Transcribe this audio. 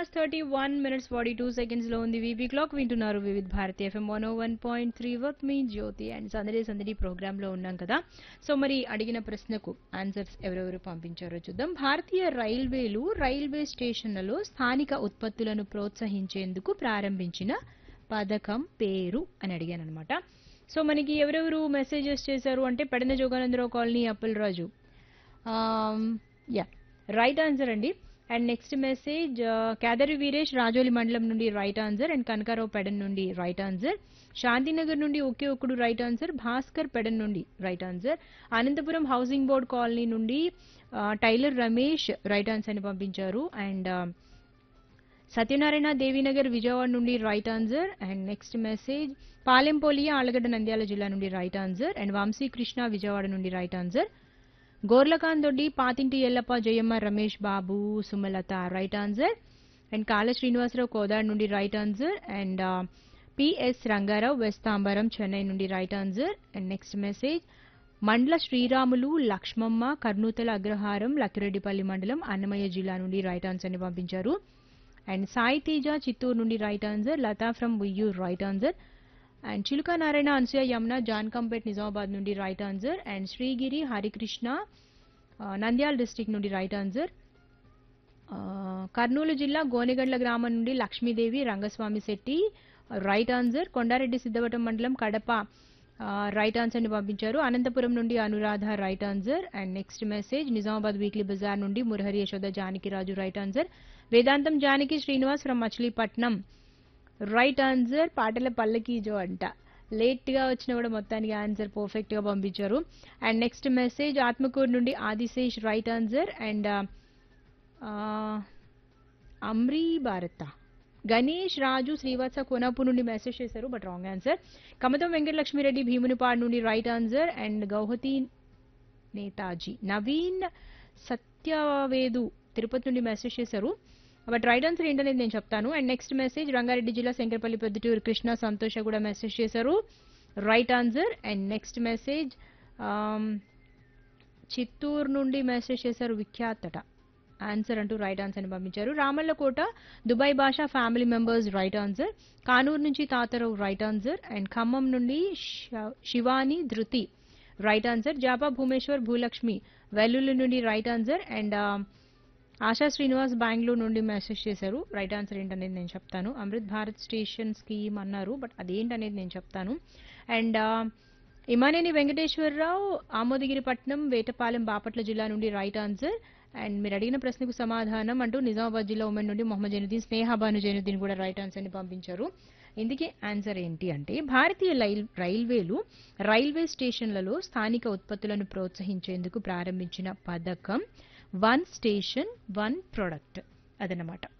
hours thirty one minutes forty two seconds లో ఉంది VB clock వింటున్నారు Vividh Bharati FM one one point three with me Jyothi and సందడి సందడి programme లో ఉన్నాం కదా సో మరి అడిగిన ప్రశ్నకు ఆన్సర్స్ ఎవరెవరు పంపించారో చూద్దాం భారతీయ రైల్వేలు రైల్వే స్టేషన్లలో స్థానిక ఉత్పత్తులను ప్రోత్సహించేందుకు ప్రారంభించిన పథకం పేరు అని అడిగాను అనమాట సో మనకి ఎవరెవరు మెసేజెస్ చేశారు అంటే పెడన జోగానందరావు కాలనీ అప్పలరాజు యా రైట్ ఆన్సర్ అండి and next message Kedari Veeresh Rajoli మండలం నుండి right answer and Kanakarao Pedana నుండి రైట్ ఆన్సర్ శాంతినగర్ నుండి ఒకే ఒక్కడు రైట్ ఆన్సర్ భాస్కర్ పెడన్ నుండి right answer Anantapur housing board colony నుండి ఆ, టైలర్ రమేష్ రైట్ ఆన్సర్ అని పంపించారు అండ్ ఆ, సత్యనారాయణ దేవీనగర్ విజయవాడ నుండి right answer and next message పాలెంపోలియా ఆలగడ్డ నంద్యాల జిల్లా నుండి right answer and Vamsi Krishna Vijayawada నుండి రైట్ ఆన్సర్ గోర్లకాంత్ దొడ్డి పాతింటి Yellappa Jayamma Ramesh Babu Sumalatha right answer and కాళ శ్రీనివాసరావు కోదాడ్ నుండి right answer and PS Rangarao West Tambaram Chennai నుండి right answer and next message మండల శ్రీరాములు లక్ష్మమ్మ కర్నూతల అగ్రహారం లక్కిరెడ్డిపల్లి మండలం అన్నమయ్య జిల్లా నుండి రైట్ ఆన్సర్ ని పంపించారు అండ్ సాయి తేజ చిత్తూరు నుండి right answer Latha from Uyyur right answer and Chiluka Narayana Anasuya Yamuna John కంపేట్ నిజామాబాద్ నుండి right answer and Srigiri Harikrishna ఆ, నంద్యాల డిస్టిక్ నుండి రైట్ ఆన్సర్ ఆ, కర్నూలు జిల్లా గోనెగండ్ల గ్రామం నుండి లక్ష్మీదేవి రంగస్వామి శెట్టి రైట్ ఆన్సర్ కొండారెడ్డి సిద్ధవటం మండలం కడప ఆ, రైట్ ఆన్సర్ ని పంపించారు అనంతపురం నుండి Anuradha right answer and next message Nizamabad weekly bazaar నుండి Murahari Yashoda Janakiraju right answer Vedantam Janaki Srinivas from Machilipatnam right answer పాటల పల్లకి జో అంట లేట్ గా వచ్చినా కూడా మొత్తానికి ఆన్సర్ పర్ఫెక్ట్ గా పంపించారు అండ్ నెక్స్ట్ మెసేజ్ ఆత్మకూరు నుండి ఆదిశేష్ రైట్ ఆన్సర్ అండ్ అమ్రీ భారత గణేష్ రాజు శ్రీవత్స కోనాపూర్ నుండి మెసేజ్ చేశారు but wrong answer Kamatam Venkatalakshmireddy Bheemunipadu నుండి right answer and Guwahati Netaji Naveen Satyavedu Tirupati నుండి మెసేజ్ చేశారు బట్ రైట్ ఆన్సర్ ఏంటనేది నేను చెప్తాను అండ్ నెక్స్ట్ మెసేజ్ రంగారెడ్డి జిల్లా శంకరపల్లి పెద్దటూరు కృష్ణ సంతోష కూడా మెసేజ్ చేశారు right answer and next message Chittoor నుండి మెసేజ్ చేశారు విఖ్యాతట ఆన్సర్ అంటూ రైట్ ఆన్సర్ అని పంపించారు Ramallakota Dubai Basha family members right answer Kanuru నుంచి Tatarao right answer and Khammam నుండి శ- శివాని ధృతి రైట్ ఆన్సర్ జాపా భూమేశ్వర్ భూలక్ష్మి వెల్లుల్లి నుండి right answer and Asha Srinivas Bengaluru నుండి మెసేజ్ చేశారు రైట్ ఆన్సర్ ఏంటనేది నేను చెప్తాను అమృత్ భారత్ స్టేషన్ స్కీమ్ అన్నారు బట్ అదేంటనేది నేను చెప్తాను అండ్ ఇమానేని వెంకటేశ్వరరావు ఆమోదగిరిపట్నం వేటపాలెం బాపట్ల జిల్లా నుండి రైట్ ఆన్సర్ అండ్ మీరు అడిగిన ప్రశ్నకు సమాధానం అంటూ నిజామాబాద్ జిల్లా ఉమెన్ నుండి మొహమ్మద్ జైనుద్దీన్ స్నేహాబాను జైనుద్దీన్ కూడా రైట్ ఆన్సర్ ని పంపించారు ఇందుకే ఆన్సర్ ఏంటి అంటే భారతీయ రైల్ రైల్వేలు రైల్వే స్టేషన్లలో స్థానిక ఉత్పత్తులను ప్రోత్సహించేందుకు ప్రారంభించిన పథకం వన్ స్టేషన్ వన్ ప్రొడక్ట్ అదనమాట